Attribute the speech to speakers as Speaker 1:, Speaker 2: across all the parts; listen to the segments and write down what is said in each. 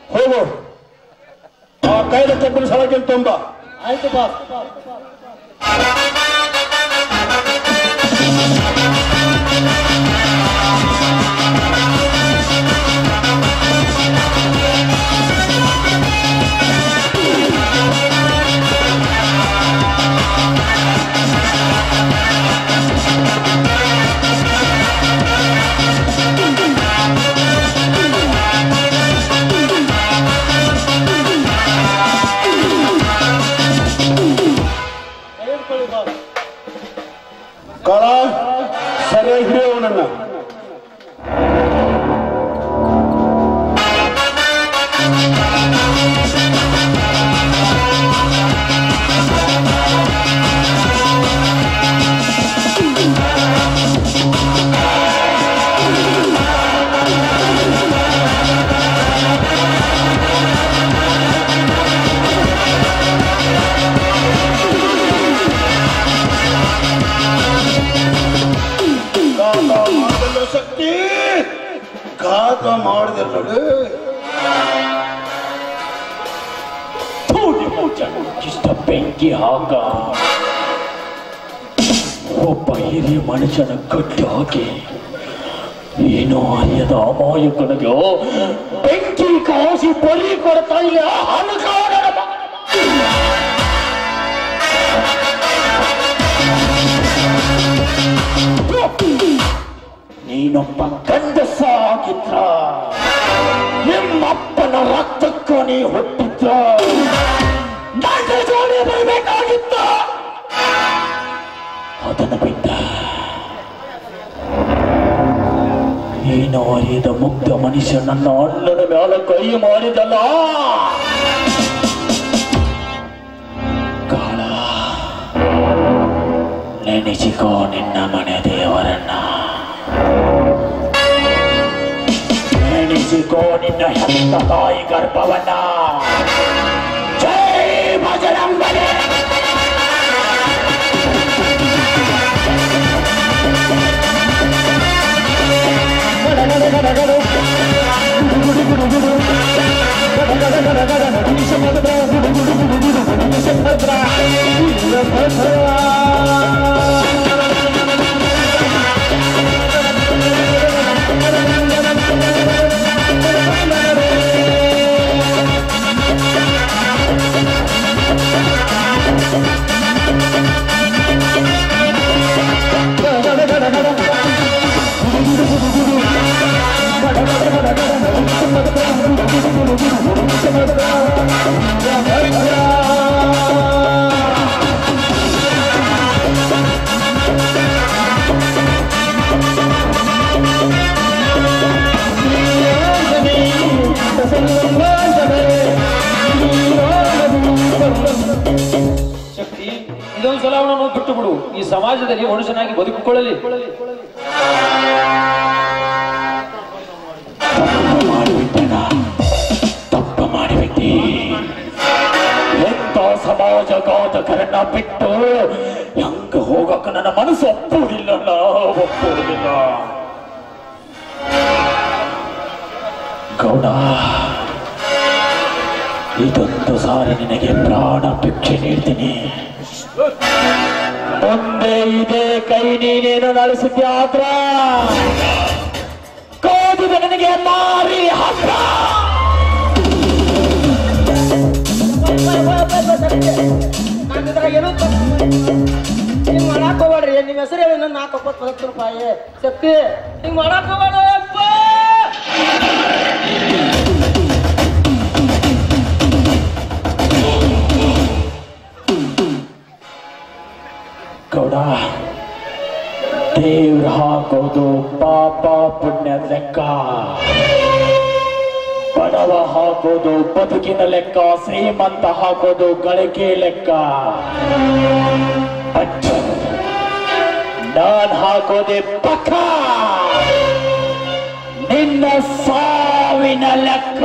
Speaker 1: ಹೋಗು ಆ ಕೈಲ ಚಪ್ಪಲಿ ಸಲಕಿನ ತುಂಬ
Speaker 2: ಆಯ್ತು ಬಾಸ್ ತೆಗೆದುಕೊಳ್ಳಿ ಬಾಸ್
Speaker 1: ಕಾಳ ಸರಿಯಾಗಿ ಹಿಡಿಯೋ ನನ್ನ ಘಾತ ಮಾಡಲ್ಲ ಶಕ್ತಿ ಘಾತ ಮಾಡಿದೆ ನೋಡು
Speaker 3: ಇಷ್ಟ ಬೆಂಕಿ ಹಾಕ ಒಬ್ಬ ಹಿರಿಯ ಮನುಷ್ಯನ ಕಟ್ಟಿ ಹಾಕಿ ಏನೋ ಅರಿಯದ ಅಮಾಯಕನಿಗೆ ಬೆಂಕಿ ಕಾಸಿ ಬಲಿ ಕೊಡ್ತಾ ಇಲ್ಲ ಹಣಕಾರನ ಮಗ. ನೀನೊಬ್ಬ ಗಂಡಸ ಆಗಿದ್ರ ನಿಮ್ಮಪ್ಪನ ರಕ್ತಕ್ಕೂ ನೀ ಹುಟ್ಟಿದ್ರ ನನ್ನ ಜೋಡಿ ಬರಬೇಕಾಗಿತ್ತ ಅದನ್ನು ಬಿಟ್ಟ ನೀನು ಅರಿಯದ ಮುಗ್ಧ ಮನುಷ್ಯ ನನ್ನ ಅಣ್ಣನ ಮ್ಯಾಲ ಕೈ ಮಾಡಿದಲ್ಲ ಕಾಳ ನೆನೆಸಿಕೋ ನಿನ್ನ ಮನೆ ದೇವರನ್ನ ನೆನೆಸಿಕೋ ನಿನ್ನ ಹೆತ್ತ ತಾಯಿ ಗರ್ಭವನ್ನ ಜೈ ಬಜರಂಗನೇ
Speaker 4: ಶಕ್ತಿ ಇದೊಂದು ಸಲ ಅವನನ್ನು ಬಿಟ್ಟು ಬಿಡು ಈ ಸಮಾಜದಲ್ಲಿ ಮನುಷ್ಯನಾಗಿ ಬದುಕಿಕೊಳ್ಳಲಿ
Speaker 3: ತಪ್ಪು ಮಾಡಿಬಿಟ್ಟಣ ತಪ್ಪು ಮಾಡಿಬಿಟ್ಟಿ ಎಂತ ಸಮಾಜ ಘಾತಕರನ್ನ ಬಿಟ್ಟು ಹೆಂಗ ಹೋಗಕ್ಕ ನನ್ನ ಮನಸ್ಸು ಒಪ್ಪುವುದಿಲ್ಲ ಒಪ್ಪುವುದಿಲ್ಲ ಗೌಡ ಇದೊಂದು ಸಾರಿ ನಿನಗೆ ಪ್ರಾಣ ಭಿಕ್ಷೆ ನೀಡ್ತೀನಿ ಮುಂದೆ ಇದೇ ಕೈ ನೀನೇನು ನಡೆಸುತ್ತೀಯಾತ್ರ ಕೋದಿದ ನನಗೆ ಮಾರಿ ಹಾಕ
Speaker 2: ಏನು ಹಿಂಗ್ ಮಾಡಾಕ್ ಹೋಗ್ಬೇಡ್ರಿ ನಿಮ್ಮ ಹೆಸರು ಹೇಳಿ ನನ್ನ ನಾಲ್ಕು ಒಪ್ಪತ್ತು ಹತ್ತು ರೂಪಾಯಿ ಶಕ್ತಿ ಹಿಂಗ್ ಮಾಡಾಕ್ ಹೋಗ್ಬೇಡ ಅಪ್ಪ
Speaker 3: ಗೌಡ ದೇವ್ರ ಹಾಕೋದು ಪಾಪ ಪುಣ್ಯ ಲೆಕ್ಕ ಬಡವ ಹಾಕೋದು ಬದುಕಿನ ಲೆಕ್ಕ ಶ್ರೀಮಂತ ಹಾಕೋದು ಗಳಿಕೆ ಲೆಕ್ಕ ಬಟ್ ನಾನ್ ಹಾಕೋದೆ ಪಕ್ಕ ನಿನ್ನ ಸಾವಿನ ಲೆಕ್ಕ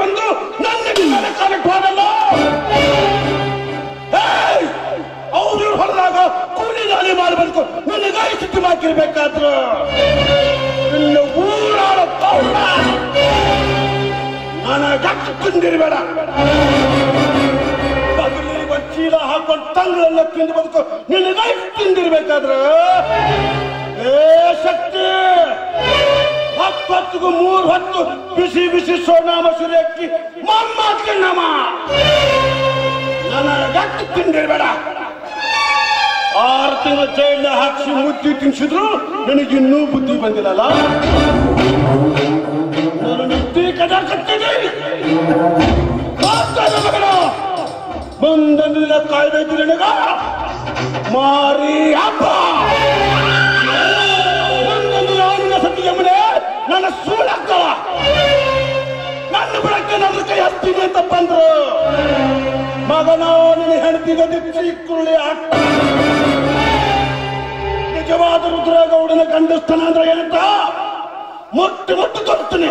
Speaker 1: ಬಂದು ನನ್ನ ಮೇಲೆ ಕಾಲಕ್ಕೆ ಹೋದಲ್ಲ ಅವ್ರು ಹೊಡೆದಾಗ ಕೂಲಿ ದಾಳಿ ಮಾಡಬೇಕು ನಿನಗಾಯ ಸ್ಥಿತಿ ಹಾಕಿರ್ಬೇಕಾದ್ರ ನಿನ್ನ ಊರಾಳ ಪೌರ ನಾನು ಡಾಕ್ಟರ್ ತಿಂದಿರಬೇಡ ಬಗಲಿಗೆ ಒಂದ್ ಚೀಲ ಹಾಕೊಂಡು ತಂಗಳೆಲ್ಲ ತಿಂದು ಬದುಕು ನಿನಗಾಯ ತಿಂದಿರ್ಬೇಕಾದ್ರ ಏ ಶಕ್ತಿ ಹತ್ತು ಹೊತ್ತಿಗೂ ಮೂರು ಹೊತ್ತು ಬಿಸಿ ಬಿಸಿ ಸೋನಾ ಮಸೂರಿ ಅಕ್ಕಿ ಮಮ್ಮ ತಿನ್ನಮ್ಮ ನನ್ನ ಗಟ್ಟಿ ತಿಂದಿರಬೇಡ ಆರು ತಿಂಗಳ ಜೈಲ ಹಾಕಿಸಿ ಮುದ್ದಿ ತಿನ್ಸಿದ್ರು ನನಗಿನ್ನೂ ಬುದ್ಧಿ ಬಂದಿಲ್ಲಲ್ಲ ನಾನು ನಿತ್ಯ ಕದಾಕತ್ತೀನಿ ಬಂದನಿಲ್ಲ ಕಾಯ್ದೆ ಇದ್ರಿ ನನಗ ಮಾರಿ ಹಬ್ಬ ಒಂದೊಂದು ಅವನ ಸತಿ ಯಮನೆ ನನ್ನ ಸೂಳಕ್ಕವ ನನ್ನ ಬಿಡಕ್ಕೆ ನನ್ನ ಕೈ ಹಸ್ತೀನಿ ಅಂತ ಬಂದ್ರು ಮಗನ ನಿನ್ನ ಹೆಂಡತಿಗೆ ದಿಚ್ಚಿ ಕುರುಳಿ ಆಟ ನಿಜವಾದ ರುದ್ರಗೌಡನ ಗಂಡಸ್ತನ ಅಂದ್ರೆ ಏನಂತ ಮುಟ್ಟು ಮುಟ್ಟು ತೋರ್ತೀನಿ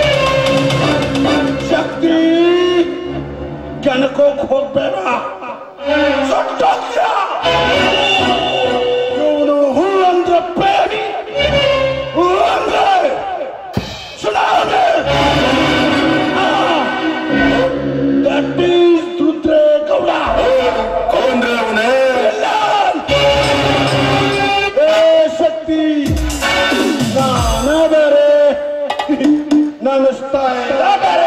Speaker 1: ಶಕ್ತಿ ಕೆಣಕೋಕ್ ಹೋಗ್ಬೇಡ ಸೊಟ್ಟೋಗ್ತೀಯ. ಇವನು ಹೂ ಅಂದ್ರೆ ಪ್ರೇಮಿ ಹೂ ಅಂದ್ರೆ ಸುನಾಮಿ ದಟ್ ಈಸ್ ರುದ್ರೇಗೌಡ
Speaker 5: ಕೌಂಡ್ರೆ ಅವನೇ
Speaker 1: ಇಲ್ಲ. ಏ ಶಕ್ತಿ ನಾನ ಬೇರೆ ನನ್ನ ಸ್ಟೈಲ ಬೇರೆ